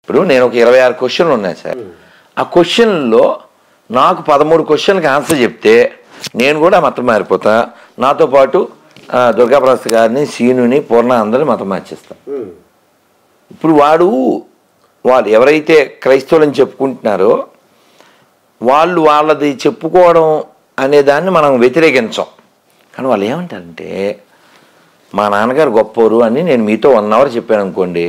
ఇప్పుడు నేను ఒక ఇరవై ఆరు క్వశ్చన్లు ఉన్నాయి సార్ ఆ క్వశ్చన్లో నాకు పదమూడు క్వశ్చన్కి ఆన్సర్ చెప్తే నేను కూడా మతం మారిపోతా నాతో పాటు ఆ, దుర్గాప్రసాద్ గారిని సీనుని పూర్ణ అందరిని మతం మార్చేస్తాను ఇప్పుడు వాడు వాళ్ళు ఎవరైతే క్రైస్తవులని చెప్పుకుంటున్నారో వాళ్ళు వాళ్ళది చెప్పుకోవడం అనే దాన్ని మనం వ్యతిరేకించాం కానీ వాళ్ళు ఏమంటారంటే మా నాన్నగారు గొప్పవారు అని నేను మీతో వన్ అవర్ చెప్పాను అనుకోండి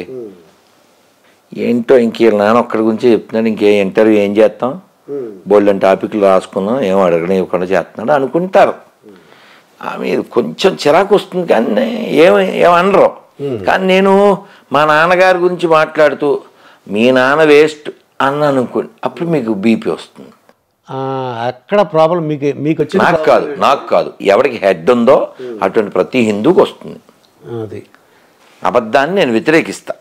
ఏంటో ఇంక వీళ్ళ నాన్న ఒక్కడి గురించి చెప్తున్నాడు ఇంకే ఇంటర్వ్యూ ఏం చేస్తాం బోల్డ్ అని టాపిక్లు రాసుకున్నాం ఏం అడగడం ఇవ్వకుండా చేస్తున్నాడు అనుకుంటారు ఆ మీద కొంచెం చిరాకు వస్తుంది కానీ ఏమ ఏమనరు కానీ నేను మా నాన్నగారి గురించి మాట్లాడుతూ మీ నాన్న వేస్ట్ అని అనుకోండి అప్పుడు మీకు బీపీ వస్తుంది ఆ, అక్కడ ప్రాబ్లం మీకు మీకు వచ్చిన నాకు కాదు నాకు కాదు ఎవరికి హెడ్ ఉందో అటువంటి ప్రతి హిందూకి వస్తుంది అది అబద్ధాన్ని నేను వ్యతిరేకిస్తా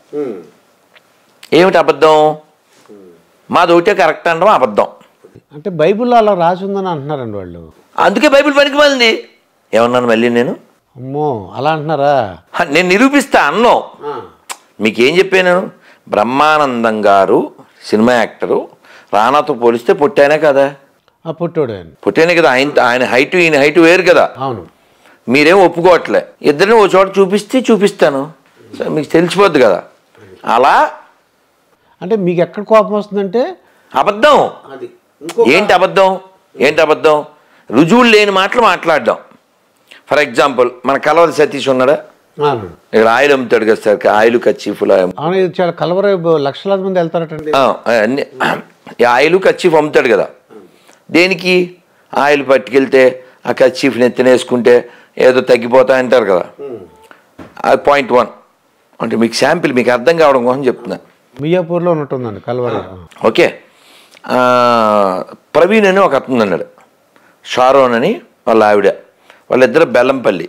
ఏమిటి అబద్ధం మాది ఒకటే కరెక్ట్ అనడం అబద్ధం అంటే బైబిల్లో అలా రాసి ఉందని అంటున్నారండి వాళ్ళు అందుకే బైబిల్ పనికి మాలింది ఏమన్నాను మళ్ళీ నేను అమ్మో అలా అంటున్నారా హ, నేను నిరూపిస్తా అన్నం మీకేం చెప్పాను బ్రహ్మానందం గారు సినిమా యాక్టరు రానాతో పోలిస్తే పుట్టానే కదా ఆ పుట్టోడు ఆయన పుట్టానే కదా ఆయన ఆయన హైట్ ఈయన హైట్ వేరు కదా అవును మీరేం ఒప్పుకోవట్లే ఇద్దరిని ఓ చోట చూపిస్తే చూపిస్తాను సో మీకు తెలిసిపోద్ది కదా అలా అంటే మీకు ఎక్కడ కోపం వస్తుందంటే అబద్ధం ఏంటి అబద్ధం ఏంటి అబద్ధం రుజువులు లేని మాటలు మాట్లాడడం ఫర్ ఎగ్జాంపుల్ మన కలవరి సతీష్ ఉన్నాడా అవును ఇక్కడ ఆయిల్ అమ్ముతాడు కదా సార్ ఆయిల్ కచ్చిఫుల్ అవును ఇది చాలా కలవర లక్షలాది మంది వెళ్తారటండి అన్ని ఈ ఆయిల్ కచ్చిఫ్ అమ్ముతాడు కదా దేనికి ఆయిల్ పట్టుకెళ్తే ఆ కచ్చిఫ్ని ఎత్తినేసుకుంటే ఏదో తగ్గిపోతా అంటారు కదా అది పాయింట్ వన్ అంటే మీకు శాంపిల్ మీకు అర్థం కావడం కోసం చెప్తున్నా మియాపూర్లో ఉంటుందండి కలవర ఓకే ఆ, ప్రవీణ్ అని ఒక అతను అన్నాడు షారోన్ అని వాళ్ళ ఆవిడ వాళ్ళిద్దరు బెల్లంపల్లి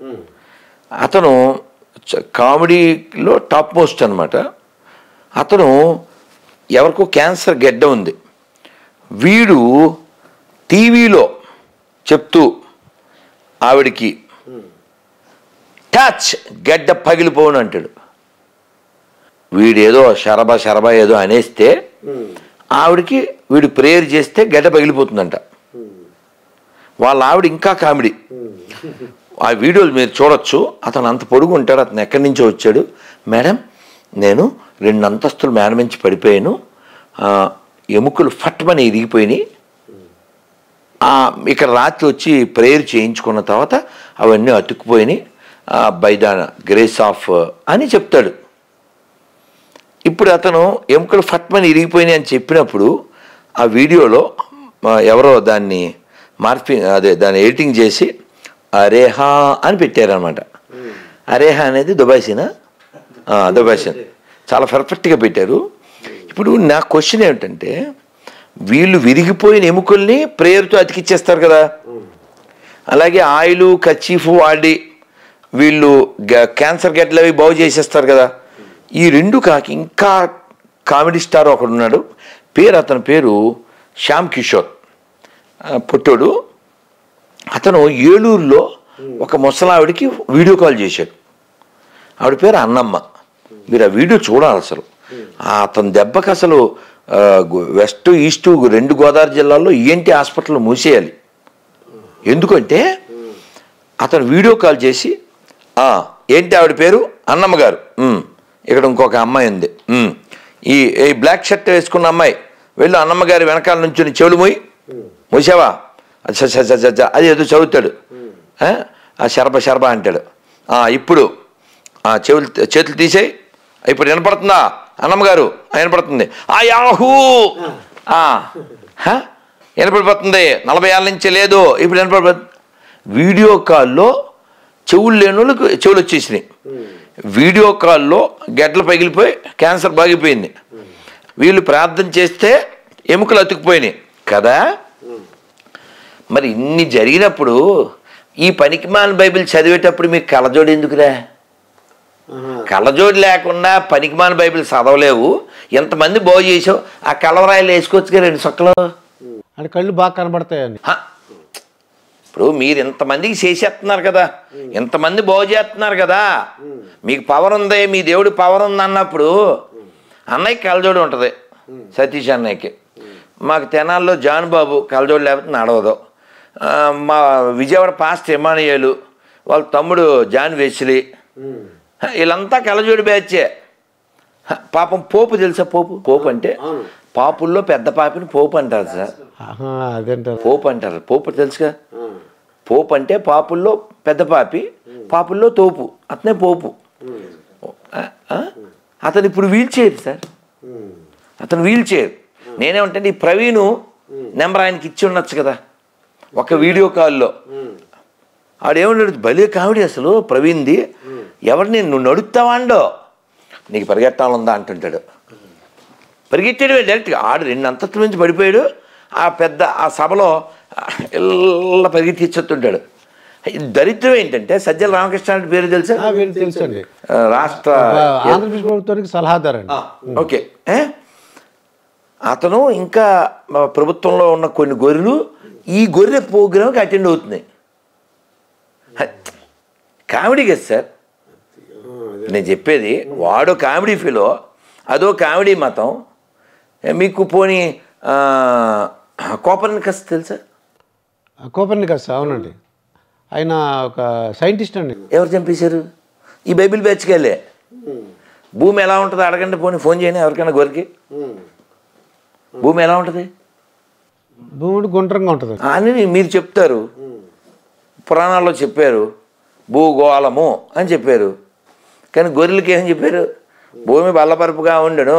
అతను చ- కామెడీలో టాప్ మోస్ట్ అనమాట అతను ఎవరికో క్యాన్సర్ గెడ్డ ఉంది వీడు టీవీలో చెప్తూ ఆవిడికి టచ్ గడ్డ పగిలిపోను అంటాడు వీడేదో శరబ శరబ ఏదో అనేస్తే ఆవిడకి వీడు ప్రేయర్ చేస్తే గడ్డ పగిలిపోతుందంట వాళ్ళ ఆవిడ ఇంకా కామెడీ ఆ వీడియోలు మీరు చూడొచ్చు అతను అంత పొడుగు ఉంటాడు అతను ఎక్కడి నుంచో వచ్చాడు మేడం నేను రెండు అంతస్తులు మేడ నుంచి పడిపోయాను ఆ, ఎముకలు ఫట్మని ఇరిగిపోయినాయి ఆ, ఇక్కడ రాత్రి వచ్చి ప్రేయర్ చేయించుకున్న తర్వాత అవన్నీ అతుక్కుపోయినాయి బై ద గ్రేస్ ఆఫ్ అని చెప్తాడు ఇప్పుడు అతను ఎముకలు ఫట్మని ఇరిగిపోయినాయి అని చెప్పినప్పుడు ఆ వీడియోలో ఆ, ఎవరో దాన్ని మార్పింగ్ అదే దాన్ని ఎడిటింగ్ చేసి అరేహా అని పెట్టారనమాట అరేహా అనేది దుబాయ్సీనా ఆ, దుబాయ్సీన్ చాలా పర్ఫెక్ట్గా పెట్టారు ఇప్పుడు నా క్వశ్చన్ ఏమిటంటే వీళ్ళు విరిగిపోయిన ఎముకల్ని ప్రేయర్తో అతికిచ్చేస్తారు కదా అలాగే ఆయిల్ కచీఫ్ వాడి వీళ్ళు గ- క్యాన్సర్ గడ్డలు అవి బాగు చేసేస్తారు కదా ఈ రెండు కాకి ఇంకా కామెడీ స్టార్ ఒకడు ఉన్నాడు పేరు అతని పేరు శ్యామ్ కిషోర్ ఆ, పుట్టోడు అతను ఏలూరులో ఒక ముసలావిడికి వీడియో కాల్ చేశాడు ఆవిడ పేరు అన్నమ్మ మీరు ఆ వీడియో చూడాలి అసలు ఆ అతని దెబ్బకి అసలు ఆ, గు- వెస్ట్ ఈస్ట్ రెండు గోదావరి జిల్లాల్లో ఈఎన్టీ హాస్పిటల్ మూసేయాలి ఎందుకంటే అతను వీడియో కాల్ చేసి "ఆ, ఏంటి ఆవిడ పేరు అన్నమ్మ గారు "ఉమ్, ఇక్కడ ఇంకొక అమ్మాయి ఉంది "ఉమ్, ఈ ఈ బ్లాక్ షర్ట్ వేసుకున్న అమ్మాయి వెళ్ళు అన్నమ్మ గారి వెనకాల నుంచి చెవులు మొయ్యి మూసావా అది స- స- స- స- స- అది ఏదో చదువుతాడు ఆ? ఆ శరబ శరబ అంటాడు "ఆ, ఇప్పుడు ఆ చెవులు చేతులు తీసేయి ఇప్పుడు వినపడుతుందా అన్నమ్మ గారు "ఆ, వినపడుతుంది ఆ యాహూ ఆ, హ? వినపడిపోతుంది నలభై ఏళ్ళ నుంచి లేదు ఇప్పుడు వినపడిపోతుంది వీడియో కాల్లో చెవులు లేని వాళ్ళకి చెవులు వచ్చేసినాయి వీడియో కాల్లో గడ్డలు పగిలిపోయి క్యాన్సర్ బాగిపోయింది వీళ్ళు ప్రార్థన చేస్తే ఎముకలు అతుక్కుపోయినాయి కదా మరి ఇన్ని జరిగినప్పుడు ఈ పనికిమాల బైబిల్ చదివేటప్పుడు మీకు కళ్ళజోడు ఎందుకురా కళ్ళజోడు లేకుండా పనికిమాల బైబిల్ చదవలేవు ఎంతమంది బాగు చేసావు ఆ కలవరాయలు వేసుకోవచ్చుగా రెండు సొక్కలు అంటే కళ్ళు బాగా కనబడతాయండి హ. ఇప్పుడు మీరు ఇంతమందికి చేసేస్తున్నారు కదా ఇంతమంది బాగు చేస్తున్నారు కదా మీకు పవర్ ఉంది మీ దేవుడి పవర్ ఉంది అన్నప్పుడు అన్నయ్యకి కలజోడు ఉంటుంది సతీష్ అన్నయ్యకి మాకు తెనాల్లో జాన్ బాబు కలజోడు లేకపోతే నడవదు ఆ, మా విజయవాడ పాస్ట్ ఎమానియలు వాళ్ళ తమ్ముడు జాన్ వెస్లీ వీళ్ళంతా కలజోడు బ్యాచే హ, పాపం పోపు తెలుసా పోపు పోపు అంటే పాపుల్లో పెద్ద పాపిని పోపు అంటారు సార్ ఆహా, అదేంటారు పోపు అంటారు పోపు తెలుసుగా పోపు అంటే పాపుల్లో పెద్ద పాపి పాపుల్లో తోపు అతనే పోపు ఆ, ఆ? అతను ఇప్పుడు వీల్ చైర్ సార్ అతను వీల్ చైర్ నేనేమంటే ఈ ప్రవీణ్ నెంబర్ ఆయనకి ఇచ్చి ఉండొచ్చు కదా ఒక వీడియో కాల్లో ఆడేమన్నాడు భలే కామెడీ అసలు ప్రవీణ్ది ఎవరిని నువ్వు నడుస్తావా అండో నీకు పరిగెట్టాలందా అంటుంటాడు పరిగెట్టాడు డైరెక్ట్గా ఆడు రెండు అంతస్తుల నుంచి పడిపోయాడు ఆ పెద్ద ఆ సభలో ఇళ్ళ పరిగెత్తి ఇచ్చేస్తుంటాడు ఇది దరిద్రం ఏంటంటే సజ్జల రామకృష్ణ అంటే పేరు తెలుసా ఆ, వీళ్ళు తెలుసండి ఆ, రాష్ట్ర ఆంధ్రప్రదేశ్ ప్రభుత్వానికి సలహాదారండి ఓకే ఏ? అతను ఇంకా మా ప్రభుత్వంలో ఉన్న కొన్ని గొర్రెలు ఈ గొర్రె ప్రోగ్రామ్కి అటెండ్ అవుతున్నాయి హ, కామెడీ కదా సార్ నేను చెప్పేది వాడు కామెడీ ఫీలో అదో కామెడీ మతం ఏ, మీకు పోనీ కోపర్నికస్ తెలుసా కోపర్నికస్ అవునండి ఆయన ఒక సైంటిస్ట్ అండి ఎవరు చంపేశారు ఈ బైబిల్ బ్యాచ్కి వెళ్ళే భూమి ఎలా ఉంటుందో అడగండి పోనీ ఫోన్ చేయని ఎవరికైనా గొరికి భూమి ఎలా ఉంటుంది భూముడు గుండ్రంగా ఉంటుంది అని మీరు చెప్తారు పురాణాల్లో చెప్పారు భూగోళము అని చెప్పారు కానీ గొర్రెలకి ఏం చెప్పారు భూమి బల్లపరుపుగా ఉండను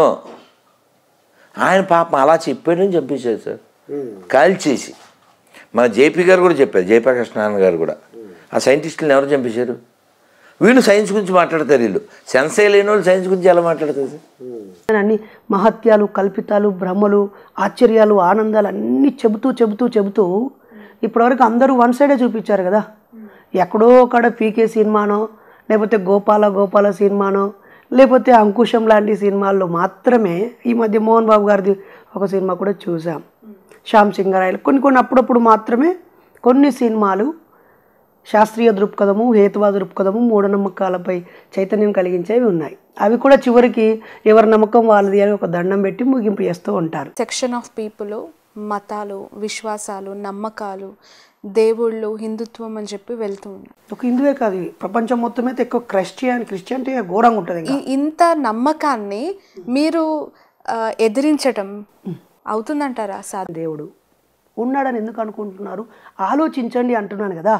ఆయన పాపం అలా చెప్పాడని చంపేశారు సార్ కాల్చేసి మన జేపీ గారు కూడా చెప్పారు జయప్రకాష్ గారు కూడా ఆ సైంటిస్టులను ఎవరు చంపేశారు వీళ్ళు సైన్స్ గురించి మాట్లాడతారు వీళ్ళు సెన్సే లేని వాళ్ళు సైన్స్ గురించి ఎలా మాట్లాడతారు సార్ అన్ని మహత్యాలు కల్పితాలు భ్రమలు ఆశ్చర్యాలు ఆనందాలు అన్నీ చెబుతూ చెబుతూ చెబుతూ ఇప్పటివరకు అందరూ వన్ సైడే చూపించారు కదా ఎక్కడో ఒకడ పీకే సినిమానో లేకపోతే గోపాల గోపాల సినిమానో లేకపోతే అంకుశం లాంటి సినిమాల్లో మాత్రమే ఈ మధ్య మోహన్ బాబు గారిది ఒక సినిమా కూడా చూసాం శ్యామ్ సింగరాయలు కొన్ని కొన్ని అప్పుడప్పుడు మాత్రమే కొన్ని సినిమాలు శాస్త్రీయ దృక్పథము హేతువాద దృక్పథము మూఢనమ్మకాలపై చైతన్యం కలిగించేవి ఉన్నాయి అవి కూడా చివరికి ఎవరి నమ్మకం వాళ్ళది అని ఒక దండం పెట్టి ముగింపు చేస్తూ ఉంటారు సెక్షన్ ఆఫ్ పీపుల్ మతాలు విశ్వాసాలు నమ్మకాలు దేవుళ్ళు హిందుత్వం అని చెప్పి వెళ్తూ ఉన్నారు ఒక హిందువే కాదు ప్రపంచం మొత్తం అయితే ఎక్కువ క్రిస్టియన్ క్రిస్టియానిటీ ఘోరంగా ఉంటుంది ఇంకా ఈ ఇంత నమ్మకాన్ని మీరు ఆ, ఎదిరించటం అవుతుందంటారా సార్ దేవుడు ఉన్నాడని ఎందుకు అనుకుంటున్నారు ఆలోచించండి అంటున్నాను కదా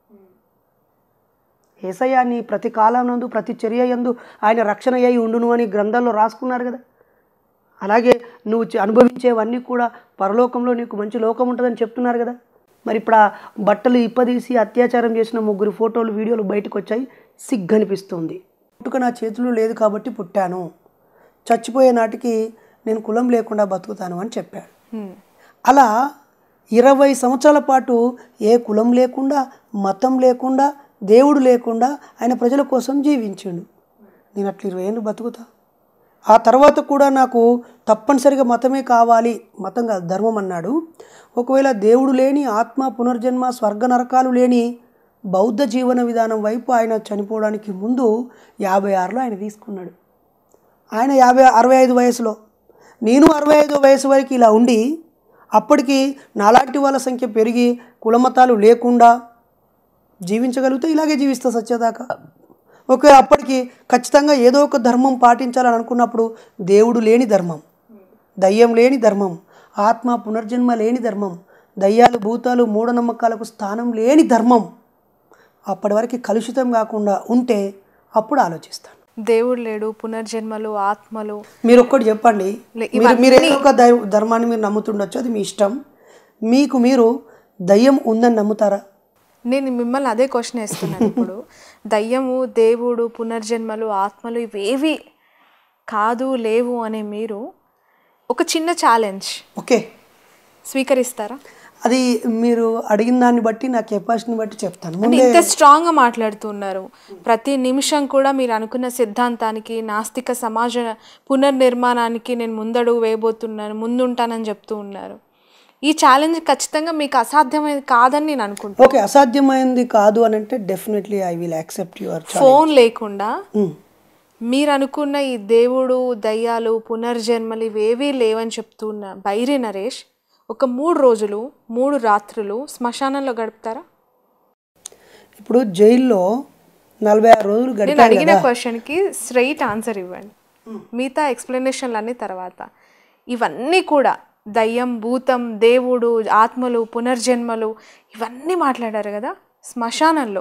ఏసయ్యాన్ని ప్రతి కాలనందు ప్రతి చర్య యందు ఆయన రక్షణ అయి ఉండును అని గ్రంథాల్లో రాసుకున్నారు కదా అలాగే నువ్వు చ- అనుభవించేవన్నీ కూడా పరలోకంలో నీకు మంచి లోకం ఉంటుందని చెప్తున్నారు కదా మరి ఇప్పుడు ఆ బట్టలు ఇప్పదీసి అత్యాచారం చేసిన ముగ్గురు ఫోటోలు వీడియోలు బయటకు వచ్చాయి సిగ్గనిపిస్తుంది పుట్టుక నా చేతిలో లేదు కాబట్టి పుట్టాను చచ్చిపోయే నాటికి నేను కులం లేకుండా బతుకుతాను అని చెప్పాడు అలా ఇరవై సంవత్సరాల పాటు ఏ కులం లేకుండా మతం లేకుండా దేవుడు లేకుండా ఆయన ప్రజల కోసం జీవించిండు నేను అట్లా ఇరవై ఏళ్ళు బతుకుతా ఆ తర్వాత కూడా నాకు తప్పనిసరిగా మతమే కావాలి మతం కాదు ధర్మం అన్నాడు ఒకవేళ దేవుడు లేని ఆత్మ పునర్జన్మ స్వర్గ నరకాలు లేని బౌద్ధ జీవన విధానం వైపు ఆయన చనిపోవడానికి ముందు యాభై ఆరులో ఆయన తీసుకున్నాడు ఆయన యాభై అరవై ఐదు వయసులో నేను అరవై ఐదు వయసు వరకు ఇలా ఉండి అప్పటికి నాలాంటి వాళ్ళ సంఖ్య పెరిగి కులమతాలు లేకుండా జీవించగలిగితే ఇలాగే జీవిస్తా సత్యదాకా ఓకే అప్పటికి ఖచ్చితంగా ఏదో ఒక ధర్మం పాటించాలని అనుకున్నప్పుడు దేవుడు లేని ధర్మం దయ్యం లేని ధర్మం ఆత్మ పునర్జన్మ లేని ధర్మం దయ్యాలు భూతాలు మూఢనమ్మకాలకు స్థానం లేని ధర్మం అప్పటి వరకు కలుషితం కాకుండా ఉంటే అప్పుడు ఆలోచిస్తాను దేవుడు లేడు పునర్జన్మలు ఆత్మలు మీరు ఒక్కటి చెప్పండి లే- మీరు మీరు ఏదో ఒక దై- ధర్మాన్ని మీరు నమ్ముతుండొచ్చు అది మీ ఇష్టం మీకు మీరు దయ్యం ఉందని నమ్ముతారా నేను మిమ్మల్ని అదే క్వశ్చన్ వేస్తున్నాను ఇప్పుడు దయ్యము దేవుడు పునర్జన్మలు ఆత్మలు ఇవేవి కాదు లేవు అనే మీరు ఒక చిన్న ఛాలెంజ్ ఓకే స్వీకరిస్తారా అది మీరు అడిగిన దాన్ని బట్టి నా కెపాసిటీని బట్టి చెప్తాను అంటే ముందే ఇంత స్ట్రాంగ్గా మాట్లాడుతున్నారు ప్రతి నిమిషం కూడా మీరు అనుకున్న సిద్ధాంతానికి నాస్తిక సమాజ పునర్నిర్మాణానికి నేను ముందడుగు వేయబోతున్నాను ముందుంటానని చెప్తూ ఉన్నారు ఈ ఛాలెంజ్ ఖచ్చితంగా మీకు అసాధ్యమైనది కాదని నేను అనుకుంటున్నాను ఓకే అసాధ్యమైంది కాదు అని అంటే definitely I will accept your phone లేకుండా మీరు అనుకున్న ఈ దేవుడు దయ్యాలు పునర్జన్మలు ఇవేవీ లేవని చెప్తున్న బైరి నరేష్ ఒక మూడు రోజులు మూడు రాత్రులు శ్మశానంలో గడుపుతారా ఇప్పుడు జైల్లో నలభై ఆరు రోజులు నేను గడిపాను అడిగిన కదా క్వశ్చన్కి స్ట్రైట్ ఆన్సర్ ఇవ్వండి మిగతా ఎక్స్ప్లెనేషన్లు అన్ని తర్వాత ఇవన్నీ కూడా దయ్యం భూతం దేవుడు ఆత్మలు పునర్జన్మలు ఇవన్నీ మాట్లాడారు కదా శ్మశానంలో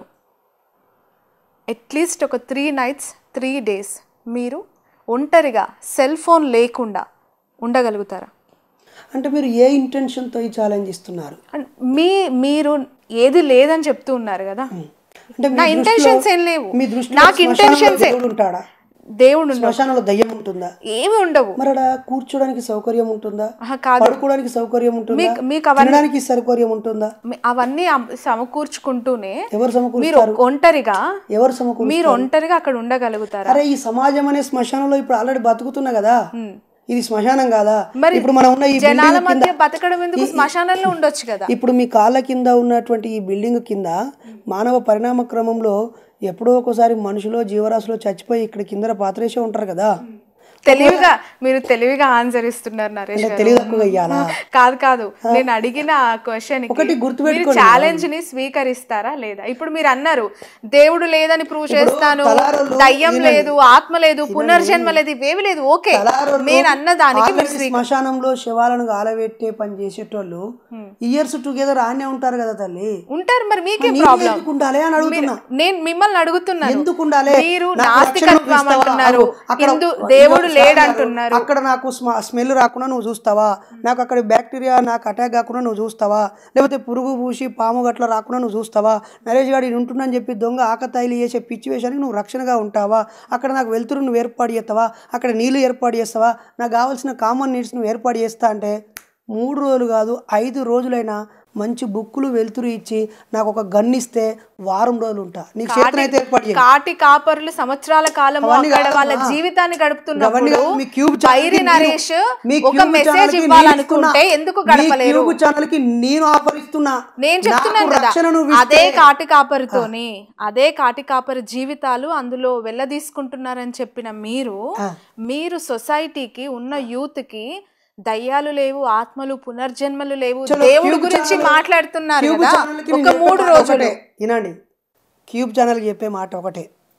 అట్లీస్ట్ ఒక త్రీ నైట్స్ త్రీ డేస్ మీరు ఒంటరిగా సెల్ ఫోన్ లేకుండా ఉండగలుగుతారా అంటే మీరు ఏ ఇంటెన్షన్తో ఈ ఛాలెంజ్ ఇస్తున్నారు అండ్ మీ మీరు ఏది లేదని చెప్తూ ఉన్నారు కదా అంటే మీ నా దృష్టిలో- ఇంటెన్షన్స్ ఏం లేవు మీ దృష్టిలో నాకు శ్మశానంలో ఇంటెన్షన్స్ దేవుడు ఉంటాడా దేవుడు ఉండవు. శ్మశానంలో దయ్యం ఉంటుందా ఏమి ఉండవు మరి అక్కడ కూర్చోడానికి సౌకర్యం ఉంటుందా ఆహా, కాదు పడుకోవడానికి సౌకర్యం ఉంటుందా మీకు- మీకు అవన్నీ- తినడానికి సౌకర్యం ఉంటుందా మీ- అవన్నీ అమ్- సమకూర్చుకుంటూనే ఎవరు మీరు సమకూరుస్తారు ఒంటరిగా ఎవరు సమకూరు మీరు ఒంటరిగా అక్కడ ఉండగలుగుతారా అరే ఈ సమాజం అనే శ్మశానంలో ఇప్పుడు ఆల్రెడీ బతుకుతున్నా కదా ఇది శ్మశానం కాదా మరి ఇప్పుడు మనం ఉన్న ఈ జనాల బిల్డింగ్ మధ్య కింద బతకడం ఎందుకు శ్మశానంలో ఉండొచ్చు కదా ఇప్పుడు మీ కాళ్ళ కింద ఉన్నటువంటి ఈ బిల్డింగ్ కింద మానవ పరిణామ క్రమంలో ఎప్పుడో ఒకసారి మనుషులో జీవరాశిలో చచ్చిపోయి ఇక్కడ కింద పాత్రేసే ఉంటారు కదా తెలివిగా మీరు తెలివిగా ఆన్సర్ ఇస్తున్నారు నరేష్ గారు. తెలివి తక్కువ ఇయ్యాలా కాదు కాదు నేను అడిగిన క్వశ్చన్ ఒకటి గుర్తుపెట్టుకోండి ఛాలెంజ్ ని స్వీకరిస్తారా లేదా ఇప్పుడు మీరు అన్నారు దేవుడు లేదని ప్రూవ్ చేస్తాను తలారోళ్ళు దయ్యం లేదు ఆత్మ లేదు పునర్జన్మ లేదు ఇవేవి లేదు ఓకే తలారోళ్ళు మీరు అన్న దానికి మీరు ఆల్రెడీ శ్మశానంలో శవాలను గాలబెట్టే పని చేసేటోళ్ళు ఇయర్స్ టుగెదర్ ఆనే ఉంటారు కదా తల్లి ఉంటారు మరి మీకే నీకు ప్రాబ్లం ఎందుకు ఉండాలి అని అడుగుతున్నా నేను మిమ్మల్ని అడుగుతున్నాను ఎందుకు ఉండాలి మీరు నాకు నాస్తికత్వం రక్షణ ఇస్తావా? అంటున్నారు అగో, అక్కడ హిందూ ఇగో దేవుడు సార్ లేడు గారు, అంటున్నారు అక్కడ నాకు స్మెల్ రాకుండా నువ్వు చూస్తావా నాకు అక్కడ బ్యాక్టీరియా నాకు అటాక్ కాకుండా నువ్వు చూస్తావా లేకపోతే పురుగు పూసి పాము గట్ల రాకుండా నువ్వు చూస్తావా నరేష్ గారు ఇది ఉంటుందని చెప్పి దొంగ ఆకతాయిలు చేసే పిచ్చి వేషానికి నువ్వు రక్షణగా ఉంటావా అక్కడ నాకు వెలుతురు నువ్వు ఏర్పాటు చేస్తావా అక్కడ నీళ్లు ఏర్పాటు చేస్తావా నాకు కావాల్సిన కామన్ నీడ్స్ నువ్వు ఏర్పాటు చేస్తా అంటే మూడు రోజులు కాదు ఐదు రోజులైనా మంచి బుక్కులు వెలుతురు ఇచ్చి నాకు ఒక గన్ ఇస్తే వారం రోజులు ఉంటా నీకు చేతనైతే ఏర్పాటు చేయి కాటి కాపరులు సంవత్సరాల కాలము అవన్నీ అక్కడ వాళ్ళ కాదమ్మా. జీవితాన్ని అవన్నీ గడుపుతున్నప్పుడు కాదు. మీ క్యూబ్ ఛానల్కి బైరి నేను- నరేష్ మీ ఒక క్యూబ్ మెసేజ్ ఛానల్కి నేను ఇవ్వాలనుకుంటే ఇస్తున్నా. ఎందుకు మీ గడపలేరు క్యూబ్ ఛానల్ కి నేను ఆఫర్ ఇస్తున్నా నేను చెప్తున్నాను నాకు కదా రక్షణ నువ్వు అదే ఇస్తే- కాటి కాపరితోని అదే కాటి కాపరి జీవితాలు అందులో వెళ్ళదీసుకుంటున్నారని చెప్పిన మీరు మీరు సొసైటీకి ఉన్న యూత్ కి దయ్యాలు లేవు ఆత్మలు పునర్జన్మలు లేవు దేవుడి క్యూబ్ గురించి ఛానల్- మాట్లాడుతున్నారు క్యూబ్ కదా ఛానల్కి నేను ఒక చెప్పే మూడు మాట రోజులు ఒకటే. వినండి క్యూబ్ ఛానల్కి చెప్పే మాట ఒకటే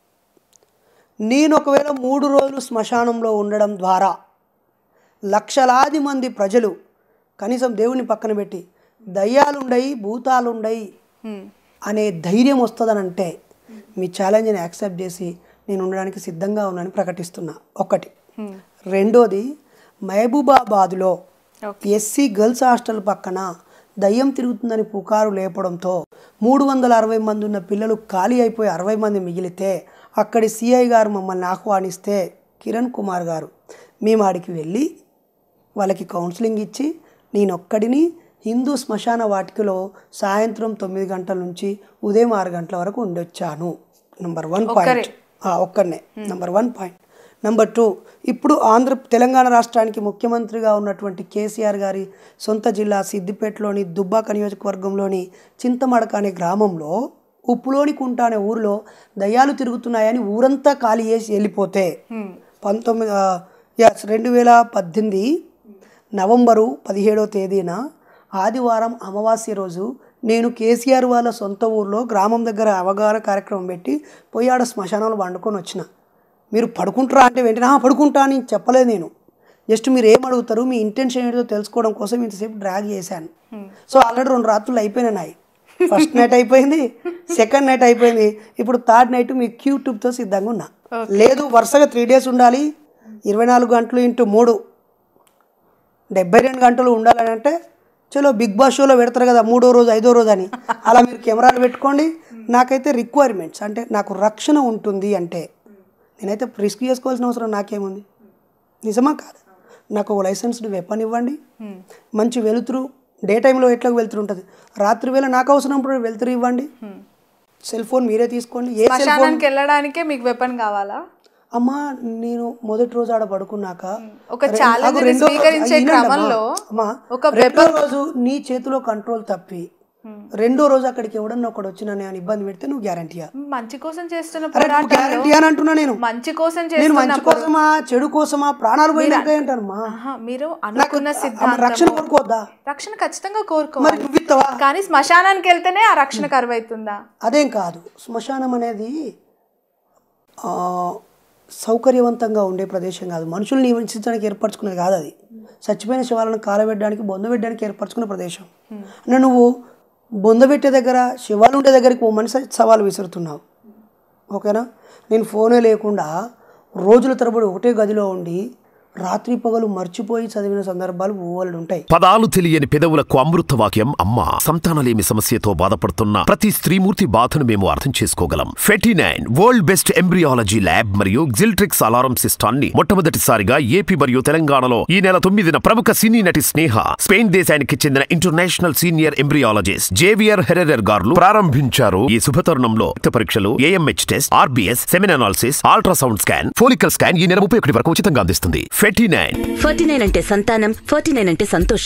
నేను ఒకవేళ మూడు రోజులు శ్మశానంలో ఉండడం ద్వారా లక్షలాది మంది ప్రజలు కనీసం దేవుని పక్కన పెట్టి దయ్యాలుండయి భూతాలుండయి హ్మ్. అనే ధైర్యం వస్తుందని అంటే మీ ఛాలెంజ్ని యాక్సెప్ట్ చేసి నేను ఉండడానికి సిద్ధంగా ఉన్నానని ప్రకటిస్తున్నా ఒకటి రెండోది మహబూబాబాద్లో ఎస్సీ గర్ల్స్ హాస్టల్ పక్కన దయ్యం తిరుగుతుందని పుకారు లేపడంతో మూడు వందల అరవై మంది ఉన్న పిల్లలు ఖాళీ అయిపోయి అరవై మంది మిగిలితే అక్కడి సిఐ గారు మమ్మల్ని ఆహ్వానిస్తే కిరణ్ కుమార్ గారు మేము ఆడికి వెళ్ళి వాళ్ళకి కౌన్సిలింగ్ ఇచ్చి నేనొక్కడిని హిందూ శ్మశాన వాటికలో సాయంత్రం తొమ్మిది గంటల నుంచి ఉదయం ఆరు గంటల వరకు ఉండొచ్చాను నంబర్ వన్ పాయింట్ ఒక్కడనే number one point number two ఇప్పుడు ఆంధ్ర తెలంగాణ రాష్ట్రానికి ముఖ్యమంత్రిగా ఉన్నటువంటి కేసీఆర్ గారి సొంత జిల్లా సిద్దిపేటలోని దుబ్బాక నియోజకవర్గంలోని చింతమడక అనే గ్రామంలో ఉప్పులోని కుంట అనే ఊరిలో దయ్యాలు తిరుగుతున్నాయని ఊరంతా ఖాళీ చేసి వెళ్ళిపోతే పంతొమ్మిది ఎస్ రెండు వేల పద్దెనిమిది నవంబరు పదిహేడో తేదీన ఆదివారం అమావాస్య రోజు నేను కేసీఆర్ వాళ్ళ సొంత ఊర్లో గ్రామం దగ్గర అవగాహన కార్యక్రమం పెట్టి పోయి ఆడ శ్మశానంలో వండుకొని వచ్చిన మీరు పడుకుంటారా అంటే వెంటనే "ఆ, పడుకుంటా అని చెప్పలేదు నేను జస్ట్ మీరు ఏం అడుగుతారు మీ ఇంటెన్షన్ ఏంటో తెలుసుకోవడం కోసం ఇంతసేపు డ్రాగ్ చేశాను సో ఆల్రెడీ రెండు రాత్రులు అయిపోయినాయి నాయి ఫస్ట్ నైట్ అయిపోయింది సెకండ్ నైట్ అయిపోయింది ఇప్పుడు థర్డ్ నైట్ మీ క్యూట్యూబ్తో సిద్ధంగా ఉన్నా లేదు వరుసగా త్రీ డేస్ ఉండాలి ఇరవై నాలుగు గంటలు ఇంటూ మూడు డెబ్బై రెండు గంటలు ఉండాలని అంటే చలో బిగ్ బాస్ షోలో పెడతారు కదా మూడో రోజు ఐదో రోజు అని అలా మీరు కెమెరాలు పెట్టుకోండి నాకైతే రిక్వైర్మెంట్స్ అంటే నాకు రక్షణ ఉంటుంది అంటే నేనైతే రిస్క్ చేసుకోవాల్సిన అవసరం నాకేముంది నిజమా కాదు నాకు ఒక లైసెన్స్డ్ వెపన్ ఇవ్వండి మంచి వెలుతురు డే టైంలో ఎట్లా వెలుతురు ఉంటుంది రాత్రి వేళ నాకు అవసరం ఇప్పుడు వెలుతురు ఇవ్వండి సెల్ ఫోన్ మీరే తీసుకోండి ఏ సెల్ ఫోన్ శ్మశానానికి వెళ్ళడానికే మీకు వెపన్ కావాలా అమ్మా నేను మొదటి రోజు ఆడ పడుకున్నాక ఒక రె- challenge నాకు ని రెండో- స్వీకరించే వినండి అమ్మా. క్రమంలో అమ్మా, ఒక రెండో రోజు నీ చేతిలో కంట్రోల్ తప్పి రెండో రోజు అక్కడికి ఎవడన్నా ఒకడు వచ్చి నన్ను ఏమైనా ఇబ్బంది పెడితే నువ్వు గ్యారంటీయా మంచి కోసం చేస్తున్న అరే నువ్వు పోరాటంలో గ్యారంటీ అని అంటున్నా నేను మంచి కోసం నేను చేస్తున్న మంచి కోసమా చెడు కోసమా ప్రాణాలు పోయినట్టే అంటాను మా ఆహా, మీరు నాకు అనుకున్న ఆమె సిద్ధాంతం రక్షణ కోరుకోవద్దా రక్షణ ఖచ్చితంగా మరి కోరుకోవాలి నువ్వు ఇస్తావా కానీ శ్మశానానికి వెళ్తేనే ఆ రక్షణ కరువైతుందా అదేం కాదు శ్మశానం అనేది ఆ, సౌకర్యవంతంగా ఉండే ప్రదేశం కాదు మనుషులు నివసించడానికి ఏర్పరచుకునేది కాదు అది చచ్చిపోయిన శవాలను కాలబెట్టడానికి బొందబెట్టడానికి ఏర్పరచుకున్న ప్రదేశం అంటే నువ్వు బొందబెట్టే దగ్గర శవాలు ఉండే దగ్గరికి ఓ మనిషి సవాలు విసురుతున్నావు ఓకేనా నేను ఫోనే లేకుండా రోజుల తరబడి ఒకటే గదిలో ఉండి రాత్రి పగలు మర్చిపోయి చదివిన సందర్భాలు ఓవళ్ళు ఉంటాయి పదాలు తెలియని పెదవులకు అమృత వాక్యం అమ్మ సంతానలేమి సమస్యతో బాధపడుతున్న ప్రతి స్త్రీమూర్తి బాధను మేము అర్థం చేసుకోగలం fifty nine world best embryology lab మరియు జిల్ట్రిక్స్ అలారం సిస్టాన్ని మొట్టమొదటిసారిగా ఏపీ మరియు తెలంగాణలో ఈ నెల తొమ్మిదిన ప్రముఖ సినీ నటి స్నేహ స్పెయిన్ దేశానికి చెందిన international senior embryologist Javier Herrera గారు ప్రారంభించారు ఈ శుభతరుణంలో రక్త పరీక్షలు AMH test RBS semen analysis ultrasound scan follicle scan ఈ నెల ముప్పై ఒకటి వరకు ఉచితంగా అందిస్తుంది ఫెటీ నైన్ ఫార్టీ నైన్ అంటే సంతానం ఫార్టీ నైన్ అంటే సంతోషం